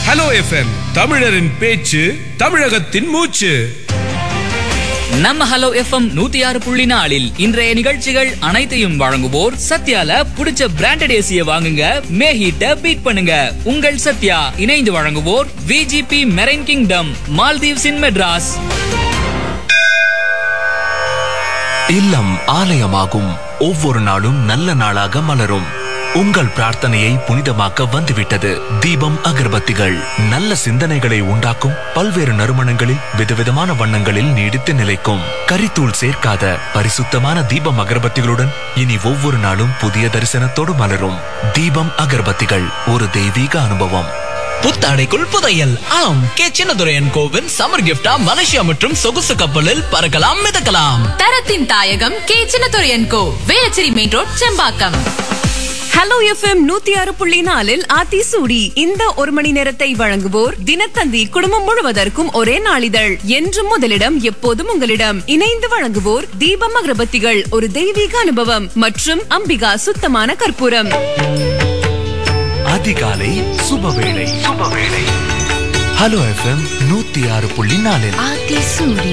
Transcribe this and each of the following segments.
hello FM தமிழரின் பேச்சு தமிழகத்தின் மூச்சு நம்ம ஹலோ எஃப்எம் நூத்தி ஆறு புள்ளி நாலில் இன்றைய நிகழ்ச்சிகள் அனைத்தையும் வழங்குவோர் சத்யால புடிச்ச பிராண்டட் ஏசிய வாங்குங்க மே ஹீட்ட பீட் பண்ணுங்க உங்கள் சத்யா இணைந்து வழங்குவோர் VGP marine kingdom Maldives in Madras இல்லம் ஆலயமாகும் ஒவ்வொரு நாளும் நல்ல நாளாக மலரும் உங்கள் பிரார்த்தனையை புனிதமாக்க வந்துவிட்டது தீபம் அகர்பத்திகள் நல்ல சிந்தனைகளை உண்டாக்கும் பல்வேறு நறுமணங்களில் விதவிதமான வண்ணங்களில் நீடித்து நிலைக்கும் கரித்தூள் சேர்க்காத பரிசுத்தமான தீபம் அகர்பத்திகளுடன் இனி ஒவ்வொரு நாளும் புதிய தரிசனத்தோடு மலரும் தீபம் அகர்பத்திகள் ஒரு தெய்வீக அனுபவம் புத்தாடைக்குள் புதையல் ஆம் கே சின்னதுரையன் கோவின் சம்மர் கிஃப்டா மலேசியா மற்றும் சொகுசு கப்பலில் பறக்கலாம் மிதக்கலாம் தரத்தின் தாயகம் K Chinnathurayan co Velachery main road Chembakkam hello FM நூத்தி ஆறு புள்ளி நாலில் ஆத்தி சூடி இந்த ஒரு மணி நேரத்தை வழங்குவோர் தினத்தந்தி குடும்பம் முழுவதற்கும் ஒரே நாளிதழ் என்றும் முதலிடம் எப்போதும் உங்களிடம் இணைந்து வழங்குவோர் தீபம் அகரபத்திகள் ஒரு தெய்வீக அனுபவம் மற்றும் அம்பிகா சுத்தமான கற்பூரம் அதிகாலை சுபவேளை சுபவேளை ஹலோ எஃப்எம் நூத்தி ஆறு புள்ளி நாலில் ஆத்தி சூடி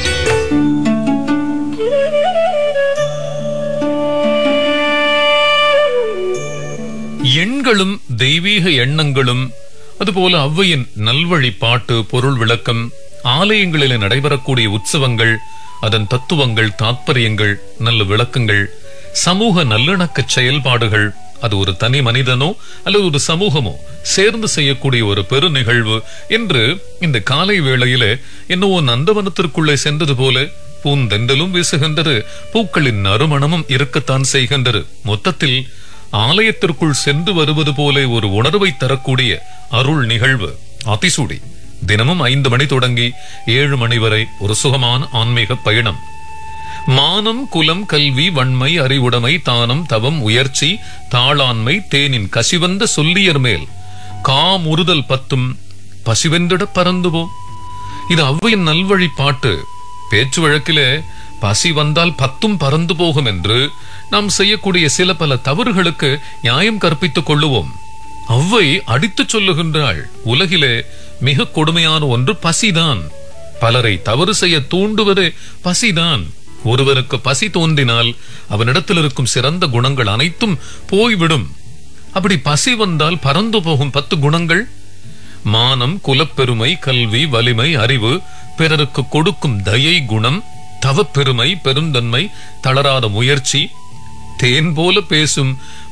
எண்களும் தெய்வீக எண்ணங்களும் அதுபோல ஔவையின் நல்வழி பாட்டு பொருள் விளக்கம் ஆலயங்களில் நடைபெறக்கூடிய உற்சவங்கள் அதன் தத்துவங்கள் தாத்பரியங்கள் நல்ல விளக்கங்கள் சமூக நல்லிணக்க செயல்பாடுகள் அது ஒரு தனி மனிதனோ அல்லது ஒரு சமூகமோ சேர்ந்து செய்யக்கூடிய ஒரு பெரு நிகழ்வு என்று இந்த காலை வேளையிலே என்னவோ நந்தவனத்திற்குள்ளே சென்றது போல பூந்தெண்டலும் வீசுகின்றது பூக்களின் நறுமணமும் இருக்கத்தான் செய்கின்றது மொத்தத்தில் ஆலயத்திற்குள் சென்று வருவது போல ஒரு உணர்வை தரக்கூடிய அருள் நிகழ்வு அதிசூடி தினமும் ஐந்து மணி தொடங்கி ஏழு மணி வரை ஒரு சுகமான ஆன்மீக பயணம் மானம் குலம் கல்வி வன்மை அறிவுடைமை தானம் தவம் உயர்ச்சி தாளாண்மை தேனின் கசிவந்த சொல்லியர் மேல் காமுறுதல் பத்தும் பசிவென்றிட பறந்துவோம் இது ஔவையின் நல்வழி பாட்டு பேச்சு வழக்கிலே பசி வந்தால் பத்தும் பறந்து போகும் என்று நாம் செய்யக்கூடிய சில பல தவறுகளுக்கு நியாயம் கற்பித்துக் கொள்ளுவோம் ஔவை அடித்துச் சொல்லுகின்றாள் உலகிலே மிக கொடுமையான ஒன்று பசிதான் பலரை தவறு செய்ய தூண்டுவது பசிதான் ஒருவருக்கு பசி தோன்றினால் அவனிடத்தில் இருக்கும் சிறந்த குணங்கள் அனைத்தும் போய்விடும் அப்படி பசி வந்தால் பறந்து போகும் பத்து குணங்கள் மானம் குலப்பெருமை கல்வி வலிமை அறிவு பிறருக்கு கொடுக்கும் தயை குணம் தவப்பெருமை பெருந்தன்மை தளராத முயற்சி தேன் போல பேசும்